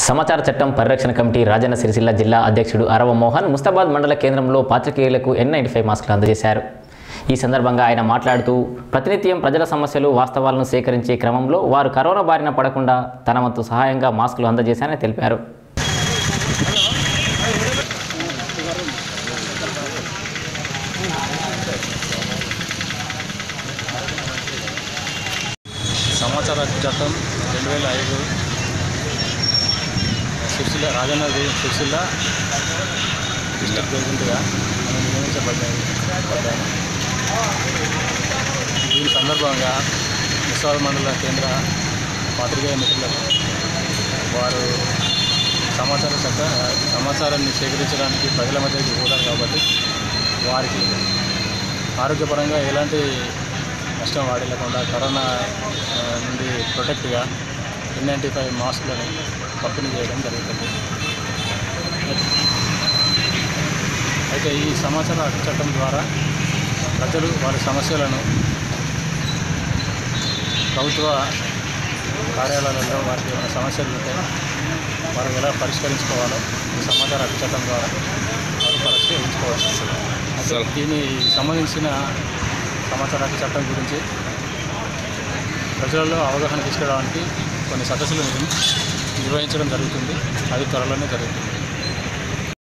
సమాచార చట్టం పరిరక్షణ కమిటీ రాజన్న సిరిసిల్ల జిల్లా అధ్యక్షుడు అరవ మోహన్ ముస్తాబాద్ మండల కేంద్రంలో పాత్రికేయులకు ఎన్ నైంటీ ఫైవ్ మాస్కులు అందజేశారు ఈ సందర్భంగా ఆయన మాట్లాడుతూ ప్రతినిత్యం ప్రజల సమస్యలు వాస్తవాలను సేకరించే క్రమంలో వారు కరోనా బారిన పడకుండా తన వంతు సహాయంగా మాస్కులు అందజేశారని తెలిపారు సమాచార చట్టం రెండు వేల ఐదు సిరిసిల్ల రాజన్న సిరిసిల్ల డిస్ట్రిక్ట్ ప్రెసిడెంట్గా మనం నియమించబడ్డాయి పడ్డాను దీని సందర్భంగా ముసాల్ మండల కేంద్ర పాత్రికేయ మిత్రులకు వారు సమాచార చట్ట సమాచారాన్ని సేకరించడానికి ప్రజల మధ్యకి పోతారు కాబట్టి వారికి ఆరోగ్యపరంగా ఎలాంటి నష్టం వాడలేకుండా కరోనా ఆ, నుండి ప్రొటెక్ట్గా ఎన్ నైంటీ ఫైవ్ మాస్కులను పంపిణీ చేయడం జరుగుతుంది అయితే ఈ సమాచార హక్కు చట్టం ద్వారా ప్రజలు వారి సమస్యలను ప్రభుత్వ కార్యాలయాలలో వారికి ఏమైనా సమస్యలు ఉంటే వారు ఎలా పరిష్కరించుకోవాలో ఈ సమాచార హక్కు చట్టం ద్వారా వారు పరిష్కరించుకోవచ్చు అయితే దీని సంబంధించిన సమాచార హక్కు చట్టం గురించి ప్రజలలో అవగాహన తీసుకురావడానికి కొన్ని సదస్సులు నిర్వహించడం జరుగుతుంది అది త్వరలోనే జరుగుతుంది